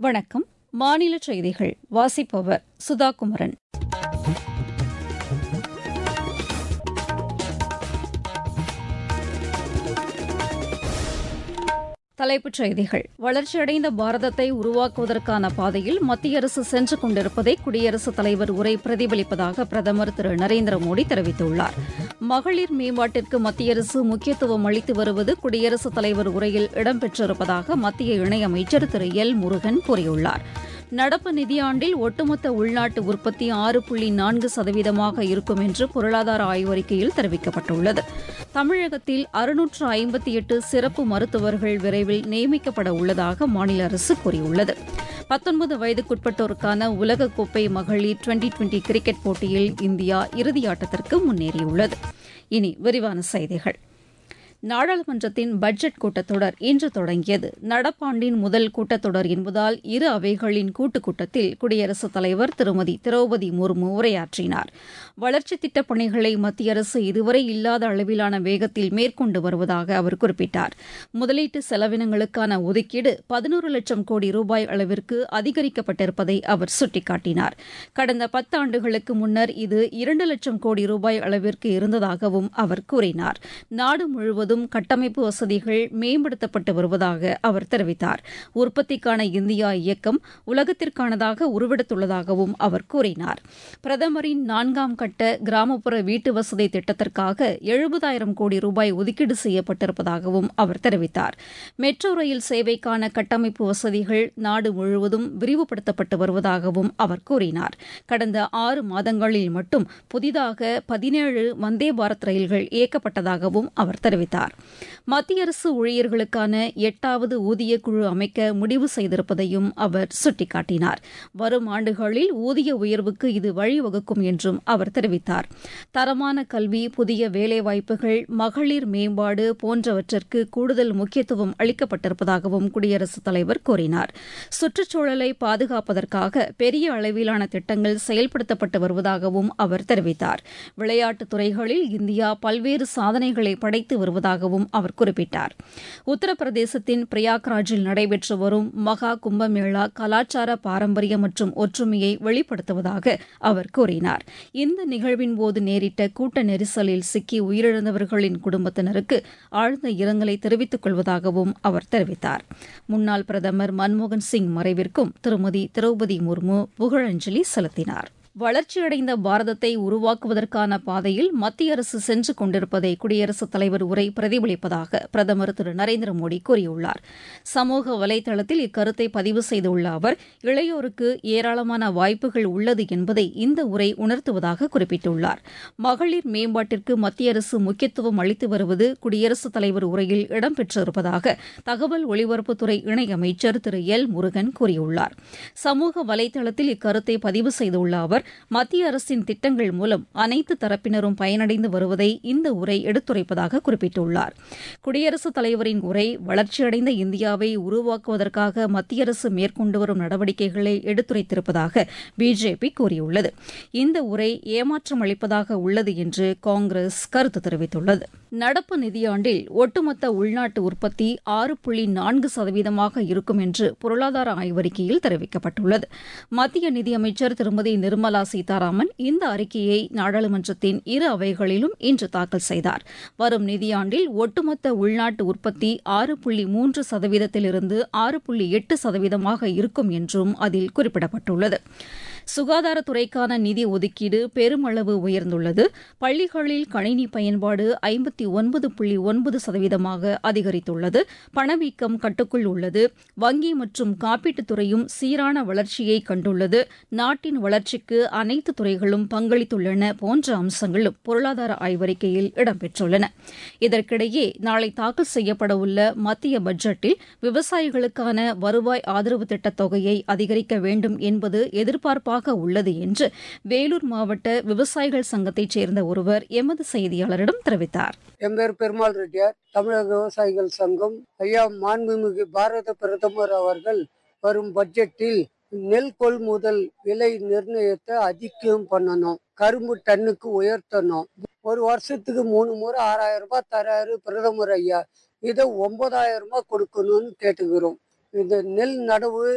வணக்கம் மாநில செய்திகள் வாசிப்பவர் சுதா குமரன் தலைப்புச் செய்திகள் வளர்ச்சியடைந்த பாரதத்தை உருவாக்குவதற்கான பாதையில் மத்திய அரசு சென்று கொண்டிருப்பதை குடியரசுத் தலைவர் உரை பிரதிபலிப்பதாக பிரதமர் திரு நரேந்திர மோடி தெரிவித்துள்ளார் மகளிர் மேம்பாட்டிற்கு மத்திய அரசு முக்கியத்துவம் அளித்து வருவது குடியரசுத் தலைவர் உரையில் இடம்பெற்றிருப்பதாக மத்திய இணையமைச்சர் திரு எல் முருகன் கூறியுள்ளார் நடப்பு நிதியாண்டில் ஒட்டுமொத்த உள்நாட்டு உற்பத்தி ஆறு புள்ளி நான்கு சதவீதமாக இருக்கும் என்று பொருளாதார ஆய்வறிக்கையில் தெரிவிக்கப்பட்டுள்ளது தமிழகத்தில் அறுநூற்று ஐம்பத்தி எட்டு சிறப்பு மருத்துவர்கள் விரைவில் நியமிக்கப்பட உள்ளதாக மாநில அரசு கூறியுள்ளது பத்தொன்பது வயதுக்குட்பட்டோருக்கான உலகக்கோப்பை மகளிர் டுவெண்டி டுவெண்டி கிரிக்கெட் போட்டியில் இந்தியா இறுதியாட்டத்திற்கு முன்னேறியுள்ளது இனி விரிவான செய்திகள் நாடாளுமன்றத்தின் பட்ஜெட் கூட்டத்தொடர் இன்று தொடங்கியது நடப்பாண்டின் முதல் கூட்டத்தொடர் என்பதால் இரு அவைகளின் கூட்டுக் கூட்டத்தில் குடியரசுத் தலைவர் திருமதி திரௌபதி முர்மு உரையாற்றினார் வளர்ச்சித் திட்டப் பணிகளை மத்திய அரசு இதுவரை இல்லாத அளவிலான வேகத்தில் மேற்கொண்டு வருவதாக அவர் குறிப்பிட்டார் முதலீட்டு செலவினங்களுக்கான ஒதுக்கீடு பதினோரு லட்சம் கோடி ரூபாய் அளவிற்கு அதிகரிக்கப்பட்டிருப்பதை அவர் சுட்டிக்காட்டினார் கடந்த பத்தாண்டுகளுக்கு முன்னர் இது இரண்டு லட்சம் கோடி ரூபாய் அளவிற்கு இருந்ததாகவும் அவர் கூறினார் நாடு முழுவதும் முழுவதும் கட்டமைப்பு வசதிகள் மேம்படுத்தப்பட்டு வருவதாக அவர் தெரிவித்தார் உற்பத்திக்கான இந்தியா இயக்கம் உலகத்திற்கானதாக உருவெடுத்துள்ளதாகவும் அவர் கூறினார் பிரதமரின் நான்காம் கட்ட கிராமப்புற வீட்டு வசதி திட்டத்திற்காக எழுபதாயிரம் கோடி ரூபாய் ஒதுக்கீடு செய்யப்பட்டிருப்பதாகவும் அவர் தெரிவித்தார் மெட்ரோ ரயில் சேவைக்கான கட்டமைப்பு வசதிகள் நாடு முழுவதும் விரிவுபடுத்தப்பட்டு வருவதாகவும் அவர் கூறினார் கடந்த ஆறு மாதங்களில் மட்டும் புதிதாக பதினேழு வந்தே பாரத் ரயில்கள் இயக்கப்பட்டதாகவும் அவர் தெரிவித்தார் தெரிவித்தார் மத்திய அரசு ஊழியர்களுக்கான எட்டாவது ஊதிய குழு அமைக்க முடிவு செய்திருப்பதையும் அவர் சுட்டிக்காட்டினார் வரும் ஆண்டுகளில் ஊதிய உயர்வுக்கு இது வழிவகுக்கும் என்றும் அவர் தெரிவித்தார் தரமான கல்வி புதிய வேலைவாய்ப்புகள் மகளிர் மேம்பாடு போன்றவற்றிற்கு கூடுதல் முக்கியத்துவம் அளிக்கப்பட்டிருப்பதாகவும் குடியரசுத் தலைவர் கூறினார் சுற்றுச்சூழலை பாதுகாப்பதற்காக பெரிய அளவிலான திட்டங்கள் செயல்படுத்தப்பட்டு வருவதாகவும் அவர் தெரிவித்தார் விளையாட்டுத் துறைகளில் இந்தியா பல்வேறு சாதனைகளை படைத்து வருவதாகவும் அவர் குறிப்பிட்டார் உத்தரப்பிரதேசத்தின் பிரயாக்ராஜில் நடைபெற்று வரும் மகா கும்பமேளா கலாச்சார பாரம்பரியம் மற்றும் ஒற்றுமையை வெளிப்படுத்துவதாக அவர் கூறினார் இந்த நிகழ்வின் போது நேரிட்ட கூட்ட நெரிசலில் சிக்கி உயிரிழந்தவர்களின் குடும்பத்தினருக்கு ஆழ்ந்த இரங்கலை தெரிவித்துக் கொள்வதாகவும் அவர் தெரிவித்தார் முன்னாள் பிரதமர் மன்மோகன் சிங் மறைவிற்கும் திருமதி திரௌபதி முர்மு புகழஞ்சலி செலுத்தினார் வளர்ச்சியடைந்த பாரதத்தை உருவாக்குவதற்கான பாதையில் மத்திய அரசு சென்று கொண்டிருப்பதை குடியரசுத் தலைவர் உரை பிரதிபலிப்பதாக பிரதமர் திரு நரேந்திர மோடி கூறியுள்ளார் சமூக வலைதளத்தில் இக்கருத்தை பதிவு செய்துள்ள அவர் இளையோருக்கு ஏராளமான வாய்ப்புகள் உள்ளது என்பதை இந்த உரை உணர்த்துவதாக குறிப்பிட்டுள்ளார் மகளிர் மேம்பாட்டிற்கு மத்திய அரசு முக்கியத்துவம் அளித்து வருவது குடியரசுத் தலைவர் உரையில் இடம்பெற்றிருப்பதாக தகவல் ஒலிபரப்புத்துறை இணையமைச்சர் திரு எல் முருகன் கூறியுள்ளார் சமூக வலைதளத்தில் இக்கருத்தை பதிவு செய்துள்ள அவர் மத்திய அரசின் திட்டங்கள் மூலம் அனைத்து தரப்பினரும் பயனடைந்து வருவதை இந்த உரை எடுத்துரைப்பதாக குறிப்பிட்டுள்ளார் குடியரசுத் தலைவரின் உரை வளர்ச்சியடைந்த இந்தியாவை உருவாக்குவதற்காக மத்திய அரசு மேற்கொண்டு வரும் நடவடிக்கைகளை எடுத்துரைத்திருப்பதாக பிஜேபி கூறியுள்ளது இந்த உரை ஏமாற்றம் அளிப்பதாக உள்ளது என்று காங்கிரஸ் கருத்து தெரிவித்துள்ளது நடப்பு நிதியாண்டில் ஒட்டுமொத்த உள்நாட்டு உற்பத்தி ஆறு புள்ளி நான்கு சதவீதமாக இருக்கும் என்று பொருளாதார ஆய்வறிக்கையில் தெரிவிக்கப்பட்டுள்ளது மத்திய நிதியமைச்சர் திருமதி நிர்மலா சீதாராமன் இந்த அறிக்கையை நாடாளுமன்றத்தின் இரு அவைகளிலும் இன்று தாக்கல் செய்தார் வரும் நிதியாண்டில் ஒட்டுமொத்த உள்நாட்டு உற்பத்தி ஆறு புள்ளி மூன்று சதவீதத்திலிருந்து ஆறு புள்ளி எட்டு சதவீதமாக இருக்கும் என்றும் அதில் குறிப்பிடப்பட்டுள்ளது சுகாதாரத்துறைக்கான நிதி ஒதுக்கீடு பெருமளவு உயர்ந்துள்ளது பள்ளிகளில் கணினி பயன்பாடு ஐம்பத்தி ஒன்பது புள்ளி ஒன்பது சதவீதமாக அதிகரித்துள்ளது பணவீக்கம் கட்டுக்குள் உள்ளது வங்கி மற்றும் காப்பீட்டுத் துறையும் சீரான வளர்ச்சியை கண்டுள்ளது நாட்டின் வளர்ச்சிக்கு அனைத்து துறைகளும் பங்களித்துள்ளன போன்ற அம்சங்களும் பொருளாதார ஆய்வறிக்கையில் இடம்பெற்றுள்ளன இதற்கிடையே நாளை தாக்கல் செய்யப்படவுள்ள மத்திய பட்ஜெட்டில் விவசாயிகளுக்கான வருவாய் ஆதரவு திட்டத் தொகையை அதிகரிக்க வேண்டும் என்பது எதிர்பார்ப்பாக உள்ளது என்று வேலூர் மாவட்ட விவசாயிகள் சங்கத்தைச் சேர்ந்த ஒருவர் எமது செய்தியாளரிடம் தெரிவித்தார் என் பேர் பெருமாள் ரெட்டியார் தமிழக விவசாயிகள் சங்கம் ஐயா மாண்புமிகு பாரத பிரதமர் அவர்கள் வரும் பட்ஜெட்டில் நெல் கொள்முதல் விலை நிர்ணயத்தை அதிகம் பண்ணணும் கரும்பு டன்னுக்கு உயர்த்தணும் ஒரு வருஷத்துக்கு மூணு முறை ஆறாயிரம் ரூபாய் தராரு பிரதமர் ஐயா இதை ஒன்பதாயிரம் ரூபாய் கொடுக்கணும்னு கேட்டுக்கிறோம் இந்த நெல் நடவு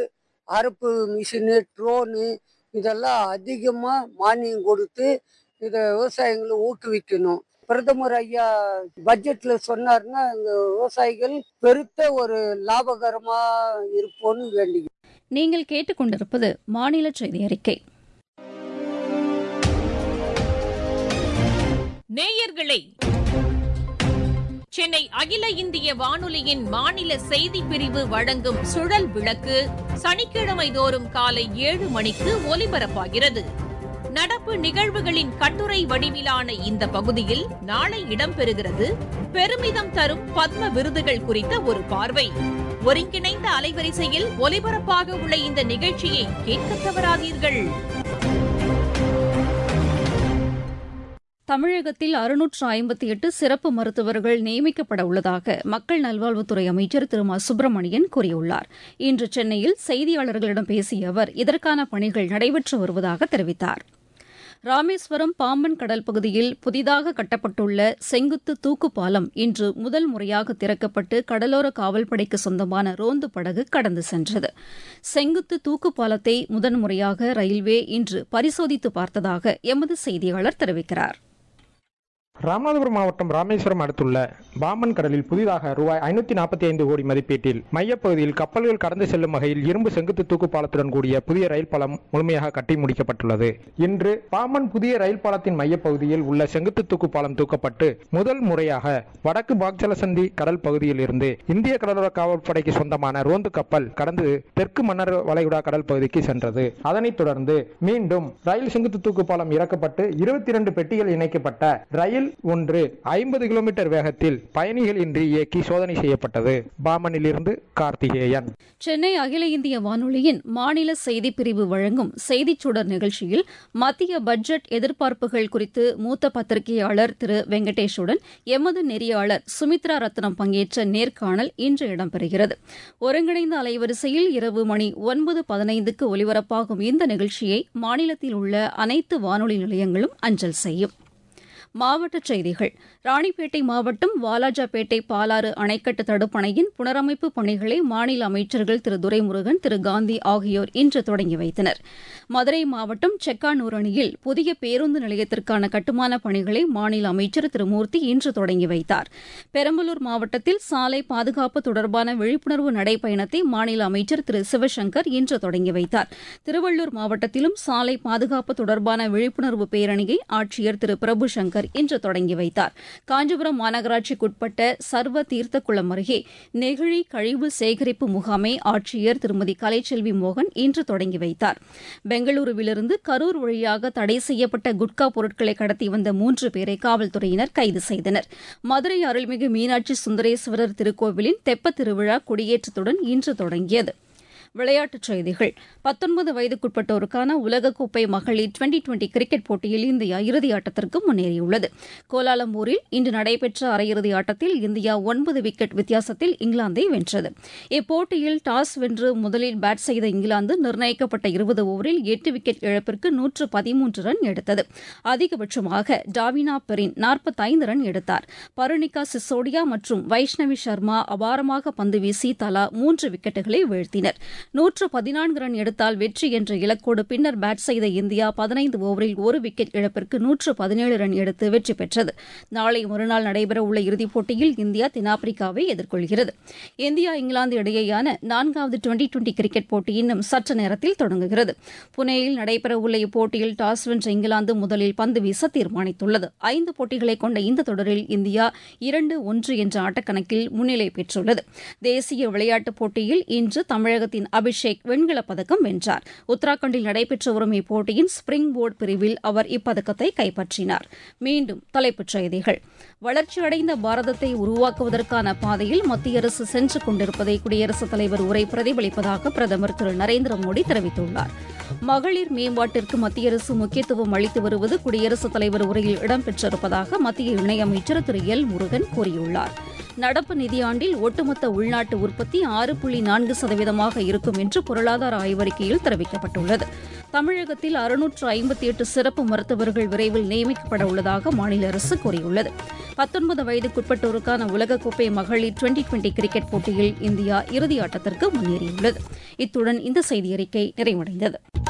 அரப்பு மிஷினு ட்ரோனு இதெல்லாம் அதிகமாக மானியம் கொடுத்து இதை விவசாயிகளை ஊக்குவிக்கணும் பிரதமர் ஐயா பட்ஜெட்ல சொன்னார்னா இந்த விவசாயிகள் பெருத்த ஒரு லாபகரமா இருப்போம்னு வேண்டி நீங்கள் கேட்டுக்கொண்டிருப்பது மாநில செய்தி அறிக்கை நேயர்களே சென்னை அகில இந்திய வானொலியின் மாநில செய்தி பிரிவு வழங்கும் சுழல் விளக்கு சனிக்கிழமை தோறும் காலை ஏழு மணிக்கு ஒலிபரப்பாகிறது நடப்பு நிகழ்வுகளின் கட்டுரை வடிவிலான இந்த பகுதியில் நாளை இடம்பெறுகிறது பெருமிதம் தரும் பத்ம விருதுகள் குறித்த ஒரு பார்வை ஒருங்கிணைந்த அலைவரிசையில் ஒலிபரப்பாக உள்ள இந்த நிகழ்ச்சியை கேட்க தவறாதீர்கள் தமிழகத்தில் அறுநூற்று ஐம்பத்தி எட்டு சிறப்பு மருத்துவர்கள் நியமிக்கப்பட உள்ளதாக மக்கள் நல்வாழ்வுத்துறை அமைச்சர் திரு மா சுப்பிரமணியன் கூறியுள்ளார் இன்று சென்னையில் செய்தியாளர்களிடம் பேசிய அவர் இதற்கான பணிகள் நடைபெற்று வருவதாக தெரிவித்தார் ராமேஸ்வரம் பாம்பன் கடல் பகுதியில் புதிதாக கட்டப்பட்டுள்ள செங்குத்து தூக்கு பாலம் இன்று முதல் முறையாக திறக்கப்பட்டு கடலோர காவல்படைக்கு சொந்தமான ரோந்து படகு கடந்து சென்றது செங்குத்து தூக்கு பாலத்தை முதன்முறையாக ரயில்வே இன்று பரிசோதித்து பார்த்ததாக எமது செய்தியாளர் தெரிவிக்கிறார் ராமநாதபுரம் மாவட்டம் ராமேஸ்வரம் அடுத்துள்ள பாம்பன் கடலில் புதிதாக ரூபாய் ஐநூத்தி நாற்பத்தி ஐந்து கோடி மதிப்பீட்டில் மையப்பகுதியில் கப்பல்கள் கடந்து செல்லும் வகையில் இரும்பு செங்குத்து தூக்கு பாலத்துடன் கூடிய புதிய ரயில் பாலம் முழுமையாக கட்டி முடிக்கப்பட்டுள்ளது இன்று பாம்பன் புதிய ரயில் பாலத்தின் மையப்பகுதியில் உள்ள செங்குத்து தூக்கு பாலம் தூக்கப்பட்டு முதல் முறையாக வடக்கு பாக்ஜலசந்தி கடல் பகுதியில் இருந்து இந்திய கடலோர காவல்படைக்கு சொந்தமான ரோந்து கப்பல் கடந்து தெற்கு மன்னர் வளைகுடா கடல் பகுதிக்கு சென்றது அதனைத் தொடர்ந்து மீண்டும் ரயில் செங்குத்து தூக்கு பாலம் இறக்கப்பட்டு இருபத்தி இரண்டு பெட்டிகள் இணைக்கப்பட்ட ரயில் ஒன்று ஐம்பது கிலோமீட்டர் வேகத்தில் பயணிகள் இன்றி இயக்கி சோதனை செய்யப்பட்டது பாமனிலிருந்து கார்த்திகேயன் சென்னை அகில இந்திய வானொலியின் மாநில செய்திப் பிரிவு வழங்கும் செய்திச் சுடர் நிகழ்ச்சியில் மத்திய பட்ஜெட் எதிர்பார்ப்புகள் குறித்து மூத்த பத்திரிகையாளர் திரு வெங்கடேஷுடன் எமது நெறியாளர் சுமித்ரா ரத்னம் பங்கேற்ற நேர்காணல் இன்று இடம்பெறுகிறது ஒருங்கிணைந்த அலைவரிசையில் இரவு மணி ஒன்பது பதினைந்துக்கு ஒலிபரப்பாகும் இந்த நிகழ்ச்சியை மாநிலத்தில் உள்ள அனைத்து வானொலி நிலையங்களும் அஞ்சல் செய்யும் மாவட்டச் செய்திகள் ராணிப்பேட்டை மாவட்டம் வாலாஜாபேட்டை பாலாறு அணைக்கட்டு தடுப்பணையின் புனரமைப்பு பணிகளை மாநில அமைச்சர்கள் திரு துரைமுருகன் திரு காந்தி ஆகியோர் இன்று தொடங்கி வைத்தனர் மதுரை மாவட்டம் செக்கானூர் அணியில் புதிய பேருந்து நிலையத்திற்கான கட்டுமான பணிகளை மாநில அமைச்சர் திரு மூர்த்தி இன்று தொடங்கி வைத்தார் பெரம்பலூர் மாவட்டத்தில் சாலை பாதுகாப்பு தொடர்பான விழிப்புணர்வு நடைப்பயணத்தை மாநில அமைச்சர் திரு சிவசங்கர் இன்று தொடங்கி வைத்தார் திருவள்ளூர் மாவட்டத்திலும் சாலை பாதுகாப்பு தொடர்பான விழிப்புணர்வு பேரணியை ஆட்சியர் திரு பிரபு சங்கர் இன்று தொடங்கி வைத்தார் காஞ்சிபுரம் மாநகராட்சிக்குட்பட்ட சர்வ தீர்த்தக்குளம் அருகே நெகிழி கழிவு சேகரிப்பு முகாமை ஆட்சியர் திருமதி கலைச்செல்வி மோகன் இன்று தொடங்கி வைத்தார் பெங்களூருவிலிருந்து கரூர் வழியாக தடை செய்யப்பட்ட குட்கா பொருட்களை கடத்தி வந்த மூன்று பேரை காவல்துறையினர் கைது செய்தனர் மதுரை அருள்மிகு மீனாட்சி சுந்தரேஸ்வரர் திருக்கோவிலின் தெப்பத் திருவிழா கொடியேற்றத்துடன் இன்று தொடங்கியது விளையாட்டுச் செய்திகள் பத்தொன்பது வயதுக்குட்பட்டோருக்கான உலகக்கோப்பை மகளிர் டுவெண்டி டுவெண்டி கிரிக்கெட் போட்டியில் இந்தியா இறுதி ஆட்டத்திற்கு முன்னேறியுள்ளது கோலாலம்பூரில் இன்று நடைபெற்ற அரையிறுதி ஆட்டத்தில் இந்தியா ஒன்பது விக்கெட் வித்தியாசத்தில் இங்கிலாந்தை வென்றது இப்போட்டியில் டாஸ் வென்று முதலில் பேட் செய்த இங்கிலாந்து நிர்ணயிக்கப்பட்ட இருபது ஓவரில் எட்டு விக்கெட் இழப்பிற்கு நூற்று பதிமூன்று ரன் எடுத்தது அதிகபட்சமாக டாவினா பெரின் நாற்பத்தைந்து ரன் எடுத்தார் பருணிகா சிசோடியா மற்றும் வைஷ்ணவி சர்மா அபாரமாக பந்து வீசி தலா மூன்று விக்கெட்டுகளை வீழ்த்தினர் நூற்று பதினான்கு ரன் எடுத்தால் வெற்றி என்ற இலக்கோடு பின்னர் பேட் செய்த இந்தியா பதினைந்து ஓவரில் ஒரு விக்கெட் இழப்பிற்கு நூற்று பதினேழு ரன் எடுத்து வெற்றி பெற்றது நாளை மறுநாள் நடைபெறவுள்ள இறுதிப் போட்டியில் இந்தியா தென்னாப்பிரிக்காவை எதிர்கொள்கிறது இந்தியா இங்கிலாந்து இடையேயான நான்காவது டுவெண்டி டுவெண்டி கிரிக்கெட் போட்டி இன்னும் சற்று நேரத்தில் தொடங்குகிறது புனேயில் நடைபெறவுள்ள இப்போட்டியில் டாஸ் வென்ற இங்கிலாந்து முதலில் பந்து வீச தீர்மானித்துள்ளது ஐந்து போட்டிகளை கொண்ட இந்த தொடரில் இந்தியா இரண்டு ஒன்று என்ற ஆட்டக்கணக்கில் முன்னிலை பெற்றுள்ளது தேசிய விளையாட்டுப் போட்டியில் இன்று தமிழகத்தின் அபிஷேக் வெண்கலப் பதக்கம் வென்றார் உத்தராகண்டில் நடைபெற்று வரும் இப்போட்டியின் ஸ்பிரிங் போர்டு பிரிவில் அவர் இப்பதக்கத்தை கைப்பற்றினார் மீண்டும் தலைப்புச் செய்திகள் வளர்ச்சியடைந்த பாரதத்தை உருவாக்குவதற்கான பாதையில் மத்திய அரசு சென்று கொண்டிருப்பதை குடியரசுத் தலைவர் உரை பிரதிபலிப்பதாக பிரதமர் திரு நரேந்திர மோடி தெரிவித்துள்ளார் மகளிர் மேம்பாட்டிற்கு மத்திய அரசு முக்கியத்துவம் அளித்து வருவது குடியரசுத் தலைவர் உரையில் இடம்பெற்றிருப்பதாக மத்திய இணையமைச்சர் திரு எல் முருகன் கூறியுள்ளார் நடப்பு நிதியாண்டில் ஒட்டுமொத்த உள்நாட்டு உற்பத்தி ஆறு புள்ளி நான்கு சதவீதமாக இருக்கும் என்று பொருளாதார ஆய்வறிக்கையில் தெரிவிக்கப்பட்டுள்ளது தமிழகத்தில் அறுநூற்று ஐம்பத்தி எட்டு சிறப்பு மருத்துவர்கள் விரைவில் நியமிக்கப்பட உள்ளதாக மாநில அரசு கூறியுள்ளது பத்தொன்பது வயதுக்குட்பட்டோருக்கான உலகக்கோப்பை மகளிர் டுவெண்டி டுவெண்டி கிரிக்கெட் போட்டியில் இந்தியா இறுதி ஆட்டத்திற்கு முன்னேறியுள்ளது இத்துடன் இந்த செய்தியறிக்கை நிறைவடைந்தது